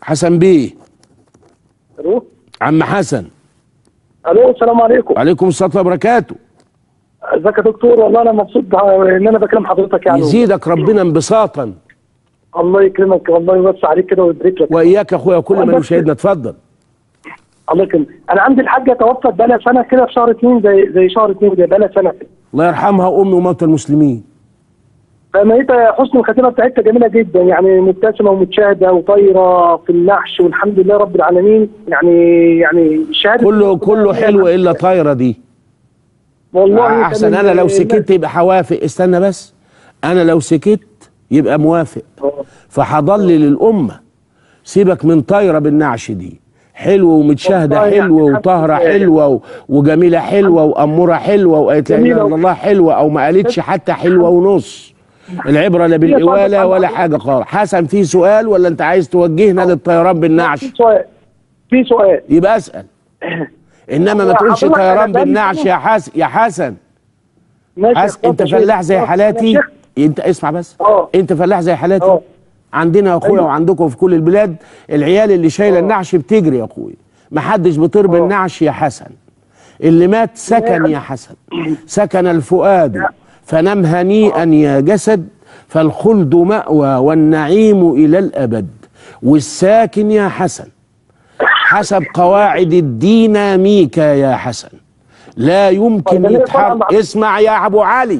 حسن بيه الو عم حسن الو السلام عليكم عليكم الصلاه وبركاته ازيك يا دكتور والله انا مبسوط بع- ان انا بكلم حضرتك يعني يزيدك ربنا انبساطا الله يكرمك والله يوسع عليك كده ويبارك لك واياك يا اخويا وكل من بس- يشاهدنا اتفضل الله يكرمك انا عندي الحاجه توفت بقالها سنه كده في شهر اثنين زي زي شهر اثنين كده بقالها سنه كده الله يرحمها امي وموتى المسلمين فميتة حسن الخاتمه بتاعتها جميله جدا يعني مبتسمه ومتشاهده وطايره في النحش والحمد لله رب العالمين يعني يعني الشهاده كله كله حلو الا طايره دي والله احسن كان انا لو ال- سكت يبقى حوافق استنى بس انا لو سكت يبقى موافق آه. فهضلل الامه سيبك من طايره بالنعش دي حلوه ومتشاهده والله يعني حلوه الحمد وطاهره لله. حلوه و- وجميله حلوه واموره حلوه وقالت لا اله جميلة. الا الله حلوه او ما قالتش حتى حلوه ونص العبره لا بالاواله ولا حاجه خالص حسن في سؤال ولا انت عايز توجهنا للطيران بالنعش في سؤال في سؤال يبقى اسال انما ما هو تقولش حضرتك طيران أنا بقالي بالنعش سنة- يا حسن يا حسن ماشي يا حسن أخويا، انت شيخ. فلاح زي أنا حالاتي شيخ. انت اسمع بس اه. انت فلاح زي حالاتي اه. عندنا يا اخويا ايوه. وعندكم في كل البلاد العيال اللي شايله النعش بتجري يا اخويا ما حدش بيطير بالنعش يا حسن اللي مات سكن يا حسن سكن الفؤاد فنم هنيئا يا جسد فالخلد مأوى والنعيم إلى الأبد والساكن يا حسن حسب قواعد الديناميكا يا حسن لا يمكن طيب، يتحرك طبعاً. اسمع يا أبو علي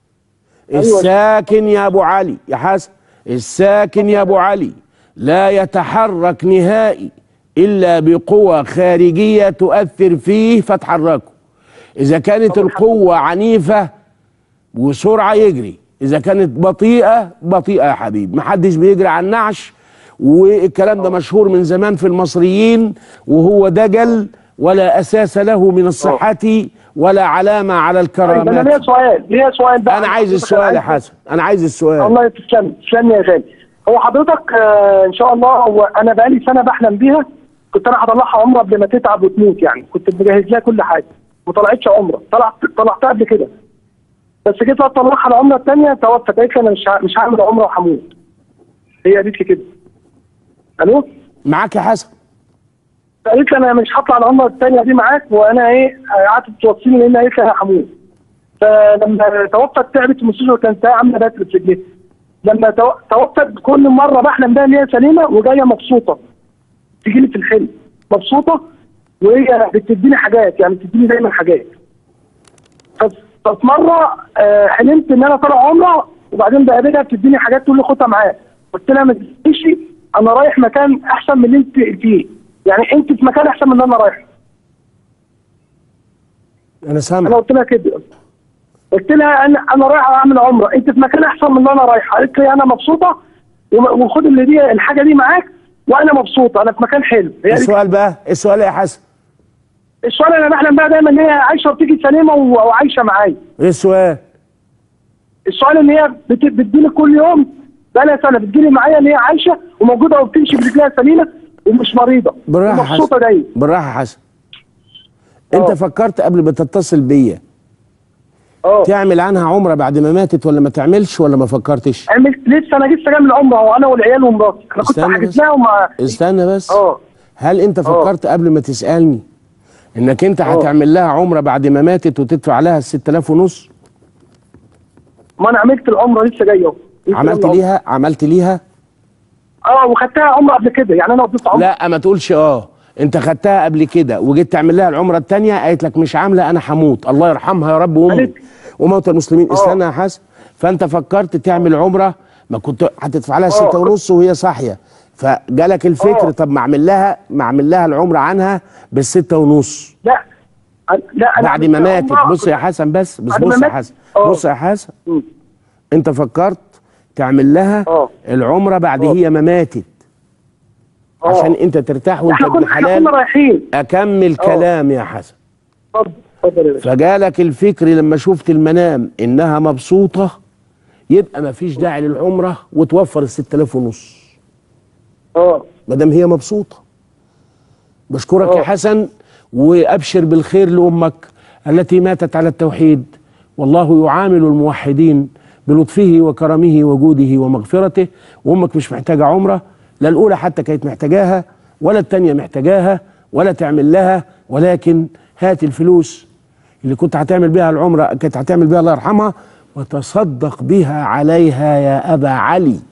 الساكن يا أبو علي يا حسن الساكن يا أبو علي لا يتحرك نهائي إلا بقوة خارجية تؤثر فيه فتحركه إذا كانت القوة عنيفة وسرعة يجري إذا كانت بطيئة بطيئة يا حبيبي محدش بيجري على النعش والكلام ده مشهور من زمان في المصريين وهو دجل ولا أساس له من الصحة ولا علامة على طيب انا ليا الكرامات سؤال ليا سؤال بقى أنا عايز حضرتك السؤال يا عايز- حسن أنا عايز السؤال الله تسلم تسلم يا غالي هو حضرتك آه ان شاء الله هو انا بقالي سنه بحلم بيها كنت انا هطلعها عمره قبل ما تتعب وتموت يعني كنت مجهز لها كل حاجه ما طلعتش عمره طلعت طلعتها قبل كده بس جيت اطلعها العمره الثانيه توفت قالت لي انا مش ه- مش هعمل عمره وهموت هي قالت لي كده الو معاك يا حسن قالت لي انا مش هطلع العمره الثانيه دي معاك وانا ايه قعدت توصيني لان قالت لي انا هموت فلما توفت تعبت في المستشفى وكانت عامله بتر في رجليها لما تو- توفت كل مره بحلم بيها ان هي سليمه وجايه مبسوطه تجي لي في الحلم مبسوطه وهي بتديني حاجات يعني بتديني دايما حاجات ف- ففي مره آه، حلمت ان انا طالع عمره وبعدين بقابلها بتديني حاجات تقول لي خدها معاك قلت لها ما تجيش انا رايح مكان احسن من اللي انت فيه يعني انت في مكان احسن من اللي انا رايح أنا انا سامع قلت لها كده قلت لها انا انا رايح اعمل عمره انت في مكان احسن من اللي انا رايح قالت لي انا مبسوطه وم- وخد اللي دي الحاجه دي معاك وانا مبسوطه انا في مكان حلو هي قالت السؤال بقى السؤال يا حسن السؤال انا بحلم بقى دايما ان هي عايشه وبتيجي سليمه و- وعايشه معايا إيه السؤال السؤال ان هي بت- بتجيلي كل يوم بقى لها سنه بتجيلي معايا ان هي عايشه وموجوده وبتمشي برجليها سليمه ومش مريضه بالراحة يا ومبسوطه حسن دايما بالراحة يا حسن أنت آه. فكرت قبل ما تتصل بيا اه تعمل عنها عمرة بعد ما ماتت ولا ما تعملش ولا ما فكرتش عملت لسه انا لسه جاي من العمره وانا والعيال ومراتي انا كنت استنى حاجز بس. لها وما استنى بس اه هل انت فكرت قبل ما تسألني انك انت هتعمل لها عمرة بعد ما ماتت وتدفع لها ال 6000 ونص ما انا عملت العمره لسه جايه اهو لسه عملت جاية من ليها عملت ليها اه وخدتها عمره قبل كده يعني انا وضفت عمره لا ما تقولش اه انت خدتها قبل كده وجيت تعمل لها العمرة التانية قالت لك مش عاملة انا هموت الله يرحمها يا رب وامي قالت- وموتى المسلمين آه. استنى يا حسن فانت فكرت تعمل عمرة ما كنت هتدفع لها آه. ستة ونص وهي صاحية فجالك الفكر آه. طب ما اعمل لها ما اعمل لها العمرة عنها بالستة ونص لا أنا- لا انا بعد ما عملت ماتت عمرة بص يا حسن بس بس بعد ما بص يا ماتت. حسن آه. بص يا حسن مم. انت فكرت تعمل لها آه. العمره بعد آه. هي ما ماتت آه. عشان انت ترتاح وانت احنا ابن كنا احنا كنا حلال رايحين اكمل آه. كلام يا حسن اتفضل اتفضل يا باشا فجالك الفكر لما شفت المنام انها مبسوطه يبقى ما فيش داعي للعمره وتوفر ال 6000 ونص اه ما دام هي مبسوطه بشكرك يا آه. حسن وابشر بالخير لامك التي ماتت على التوحيد والله يعامل الموحدين بلطفه وكرمه وجوده ومغفرته وامك مش محتاجه عمره لا الاولى حتى كانت محتاجاها ولا التانيه محتاجاها ولا تعمل لها ولكن هات الفلوس اللي كنت هتعمل بيها العمره كنت هتعمل بيها الله يرحمها وتصدق بها عليها يا ابا علي